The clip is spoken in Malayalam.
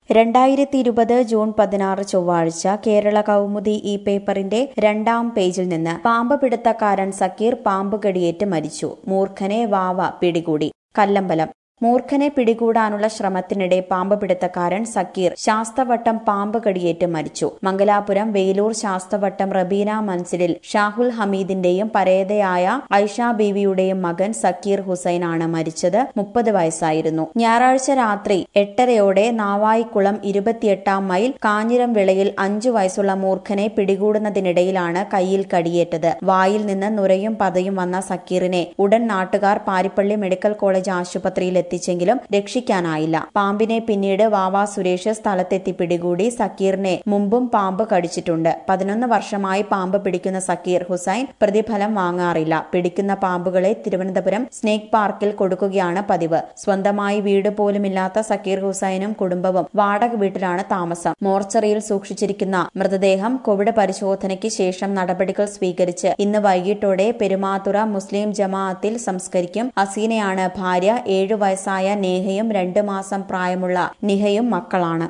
രണ്ടായിരത്തി ഇരുപത് ജൂൺ പതിനാറ് ചൊവ്വാഴ്ച കേരള കൗമുദി ഈ പേപ്പറിന്റെ രണ്ടാം പേജിൽ നിന്ന് പാമ്പ് പിടുത്തക്കാരൻ സക്കീർ പാമ്പ് കടിയേറ്റ് മരിച്ചു മൂർഖനെ വാവ പിടികൂടി കല്ലമ്പലം മൂർഖനെ പിടികൂടാനുള്ള ശ്രമത്തിനിടെ പാമ്പ് പിടുത്തക്കാരൻ സക്കീർ ശാസ്തവട്ടം പാമ്പ് കടിയേറ്റ് മരിച്ചു മംഗലാപുരം വേലൂർ ശാസ്തവട്ടം റബീന മൻസിലിൽ ഷാഹുൽ ഹമീദിന്റെയും പരേതയായ ഐഷ ബീവിയുടെയും മകൻ സക്കീർ ഹുസൈനാണ് മരിച്ചത് മുപ്പത് വയസ്സായിരുന്നു ഞായറാഴ്ച രാത്രി എട്ടരയോടെ നാവായിക്കുളം ഇരുപത്തിയെട്ടാം മൈൽ കാഞ്ഞിരം വിളയിൽ അഞ്ചു വയസ്സുള്ള മൂർഖനെ പിടികൂടുന്നതിനിടയിലാണ് കയ്യിൽ കടിയേറ്റത് വായിൽ നിന്ന് നുരയും പതയും വന്ന സക്കീറിനെ ഉടൻ നാട്ടുകാർ പാരിപ്പള്ളി മെഡിക്കൽ കോളേജ് ആശുപത്രിയിൽ എത്തിച്ചെങ്കിലും രക്ഷിക്കാനായില്ല പാമ്പിനെ പിന്നീട് വാവാ സുരേഷ് സ്ഥലത്തെത്തി പിടികൂടി സക്കീറിനെ മുമ്പും പാമ്പ് കടിച്ചിട്ടുണ്ട് പതിനൊന്ന് വർഷമായി പാമ്പ് പിടിക്കുന്ന സക്കീർ ഹുസൈൻ പ്രതിഫലം വാങ്ങാറില്ല പിടിക്കുന്ന പാമ്പുകളെ തിരുവനന്തപുരം സ്നേക് പാർക്കിൽ കൊടുക്കുകയാണ് പതിവ് സ്വന്തമായി വീട് പോലുമില്ലാത്ത സക്കീർ ഹുസൈനും കുടുംബവും വാടക വീട്ടിലാണ് താമസം മോർച്ചറിയിൽ സൂക്ഷിച്ചിരിക്കുന്ന മൃതദേഹം കോവിഡ് പരിശോധനയ്ക്ക് ശേഷം നടപടികൾ സ്വീകരിച്ച് ഇന്ന് വൈകിട്ടോടെ പെരുമാതുറ മുസ്ലിം ജമാഅത്തിൽ സംസ്കരിക്കും ഹസീനയാണ് ഭാര്യ ഏഴു വയസ്സായ നേഹയും രണ്ടു മാസം പ്രായമുള്ള നിഹയും മക്കളാണ്